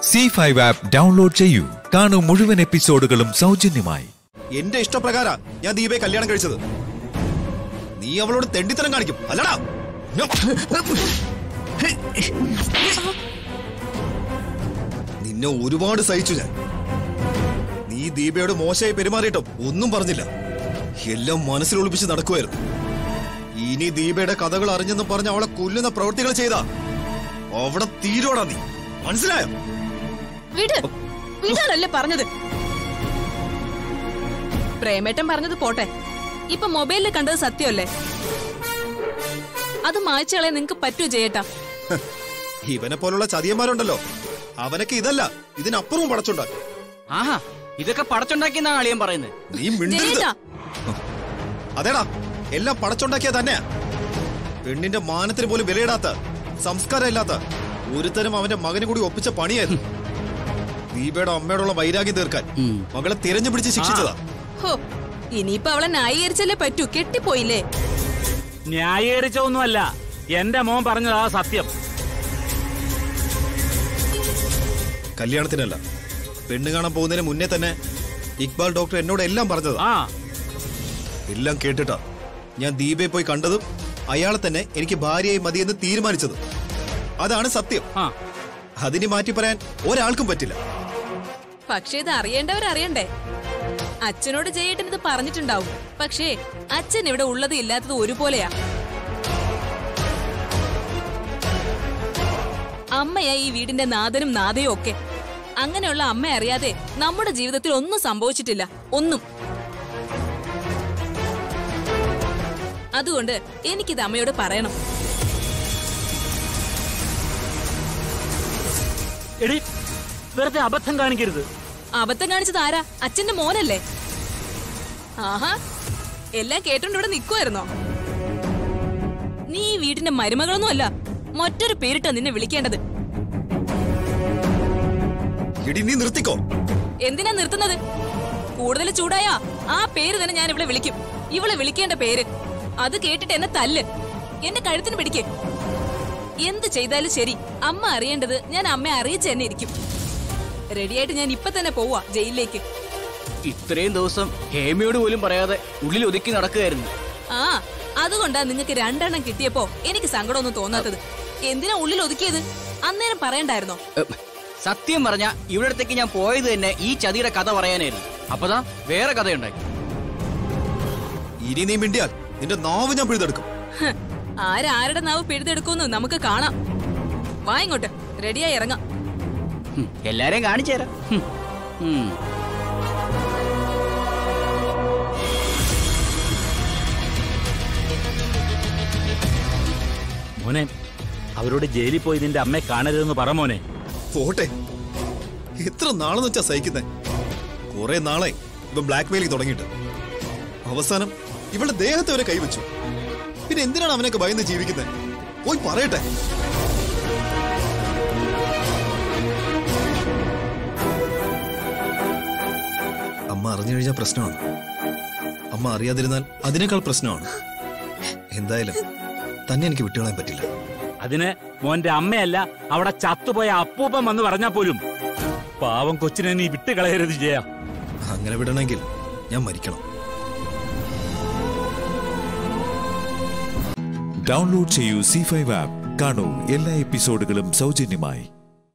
C five app download ചെയ്യൂ കാണൂ മുഴുവൻ എപ്പിസോഡുകളും സൗജന്യമായി എന്റെ ഇഷ്ടപ്രകാര ഞാൻ ദീപയെ കല്യാണം കഴിച്ചത് നീ അവളോട് തെണ്ടിത്തരം കാണിക്കും അല്ലടാ ഞോ. നിന്നെ ഒരുപാട് സഹിച്ചു ഞാൻ നീ ദീപയോട് മോശമായി പെരുമാറിയിട്ടും ഒന്നും പറഞ്ഞില്ല എല്ലാം മനസ്സിൽ ഒളിപ്പിച്ച് നടക്കുമായിരുന്നു ഇനി ദീപയുടെ കഥകൾ അറിഞ്ഞെന്ന് പറഞ്ഞ് അവളെ കൊല്ലുന്ന പ്രവൃത്തികൾ ചെയ്താ അവിടെ തീരോടാ നീ മനസ്സിലായോ വിട് വിടാനല്ലേ പറഞ്ഞത് പ്രേമേട്ടൻ പറഞ്ഞത് പോട്ടെ ഇപ്പൊ മൊബൈലിൽ കണ്ടത് സത്യമല്ലേ അത് മായ്ച്ചളെ നിങ്ങക്ക് പറ്റുമോ ചെയ്യട്ടാ ഇവനെ പോലുള്ള ചതിയന്മാരുണ്ടല്ലോ അവനൊക്കെ ഇതല്ല ഇതിനപ്പുറവും പടച്ചുണ്ടാക്കും ആഹാ ഇതൊക്കെ പടച്ചുണ്ടാക്കിയെന്നാ അളിയൻ പറയുന്നത് നീ മിണ്ടരുത് ജയേട്ടാ അതേടാ എല്ലാം പടച്ചുണ്ടാക്കിയ തന്നെയാ പെണ്ണിന്റെ മാനത്തിന് പോലും വിലയിടാത്ത സംസ്കാരം ഇല്ലാത്ത ഒരുത്തരം അവന്റെ മകന് കൂടി ഒപ്പിച്ച പണിയായിരുന്നു ദീപയുടെ അമ്മയോടുള്ള വൈരാഗ്യം തീർക്കാൻ ഉം. മകളെ തിരഞ്ഞു പിടിച്ച് ശിക്ഷിച്ചതാ ഹോ ഇനിയിപ്പൊ അവളെ ന്യായീകരിച്ചല്ലേ പറ്റൂ കെട്ടിപ്പോയില്ലേ ന്യായീകരിച്ചൊന്നുമല്ല എന്റെ മോൻ പറഞ്ഞതാ സത്യം കല്യാണത്തിനല്ല പെണ്ണ് കാണാൻ പോകുന്നതിന് മുന്നേ തന്നെ ഇക്ബാൽ ഡോക്ടർ എന്നോട് എല്ലാം പറഞ്ഞതാ ആ എല്ലാം കേട്ടിട്ടാ ഞാൻ ദീപയെ പോയി കണ്ടതും അയാളെ തന്നെ എനിക്ക് ഭാര്യയായി മതിയെന്ന് തീരുമാനിച്ചത് അതാണ് സത്യം ആ അതിന് മാറ്റി പറയാൻ ഒരാൾക്കും പറ്റില്ല പക്ഷേ ഇത് അറിയേണ്ടവരറിയണ്ടേ അച്ഛനോട് ജയേട്ടൻ ഇത് പറഞ്ഞിട്ടുണ്ടാവും പക്ഷേ അച്ഛൻ ഇവിടെ ഉള്ളത് ഇല്ലാത്തത് ഒരുപോലെയാ അമ്മയാ ഈ വീടിന്റെ നാഥനും നാഥയും ഒക്കെ അങ്ങനെയുള്ള അമ്മ അറിയാതെ നമ്മുടെ ജീവിതത്തിൽ ഒന്നും സംഭവിച്ചിട്ടില്ല ഒന്നും അതുകൊണ്ട് എനിക്കിത് അമ്മയോട് പറയണം എടി വെറുതെ അബദ്ധം കാണിക്കരുത് അബദ്ധം കാണിച്ചത് ആരാ അച്ഛന്റെ മോനല്ലേ ആഹാ എല്ലാം കേട്ടോണ്ട് ഇവിടെ നിക്കുവായിരുന്നോ നീ ഈ വീടിന്റെ മരുമകളൊന്നും അല്ല മറ്റൊരു പേരിട്ടാ നിന്നെ വിളിക്കേണ്ടത് ഇടി നീ നിർത്തിക്കോ എന്തിനാ നിർത്തുന്നത് കൂടുതൽ ചൂടായാ ആ പേര് തന്നെ ഞാൻ ഇവിടെ വിളിക്കും ഇവളെ വിളിക്കേണ്ട പേര് അത് കേട്ടിട്ട് എന്നെ തല്ല് എന്റെ കഴുത്തിന് പിടിക്ക് എന്ത് ചെയ്താലും ശരി അമ്മ അറിയേണ്ടത് ഞാൻ അമ്മയെ അറിയിച്ച് തന്നെ ഇരിക്കും റെഡിയായിട്ട് ഞാൻ ഇപ്പൊ തന്നെ പോവാ ജയിലിലേക്ക് ഇത്രയും ദിവസം ഹേമയോട് പോലും പറയാതെ ഉള്ളിൽ ഒതുക്കി നടക്കുകയായിരുന്നു ആ അതുകൊണ്ടാ നിങ്ങൾക്ക് രണ്ടെണ്ണം കിട്ടിയപ്പോ എനിക്ക് സങ്കടമൊന്നും തോന്നാത്തത് എന്തിനാ ഉള്ളിൽ ഒതുക്കിയത് അന്നേരം പറയണ്ടായിരുന്നോ ഉം, സത്യം പറഞ്ഞ ഇവിടെ അടുത്തേക്ക് ഞാൻ പോയത് തന്നെ ഈ ചതിയുടെ കഥ പറയാനായിരുന്നു അപ്പതാ വേറെ കഥയുണ്ടാക്കി ഇനി നീ മിണ്ടിയാൽ നിന്റെ നാവ് ഞാൻ പിഴുതെടുക്കും ഹ്, ആരാരുടെ നാവ് പിഴുതെടുക്കുമെന്ന് നമുക്ക് കാണാം വാ ഇങ്ങോട്ട് റെഡിയായി ഇറങ്ങാം ഉം, എല്ലാരെയും കാണിച്ചു തരാം ഉം, ഉം. മോനെ അവരോട് ജയിലിൽ പോയി നിന്റെ അമ്മയെ കാണരുതെന്ന് പറ മോനെ പോട്ടെ എത്ര നാളെന്ന് വെച്ചാ സഹിക്കുന്നേ കുറെ നാളെ ഇവൻ ബ്ലാക്ക് മെയിലിംഗ് തുടങ്ങിയിട്ട് അവസാനം ഇവളുടെ ദേഹത്തെ വരെ കൈവച്ചു പിന്നെ എന്തിനാണ് അവനൊക്കെ ഭയന്ന് ജീവിക്കുന്നത് പോയി പറയട്ടെ അമ്മ അറിഞ്ഞു കഴിഞ്ഞാൽ പ്രശ്നമാണ് അമ്മ അറിയാതിരുന്നാൽ അതിനേക്കാൾ പ്രശ്നമാണ് എന്തായാലും തന്നെ എനിക്ക് വിട്ടുകളയാൻ പറ്റില്ല അതിന് മോന്റെ അമ്മയല്ല അവിടെ ചത്തുപോയ അപ്പൂപ്പൻ വന്ന് പറഞ്ഞാ പോലും പാവം കൊച്ചിനെ നീ വിട്ടുകളയരുത് ജയ അങ്ങനെ വിടണമെങ്കിൽ ഞാൻ മരിക്കണം ഡൗൺലോഡ് ചെയ്യൂ സി ഫൈവ് ആപ്പ് കാണൂ എല്ലാ എപ്പിസോഡുകളും സൗജന്യമായി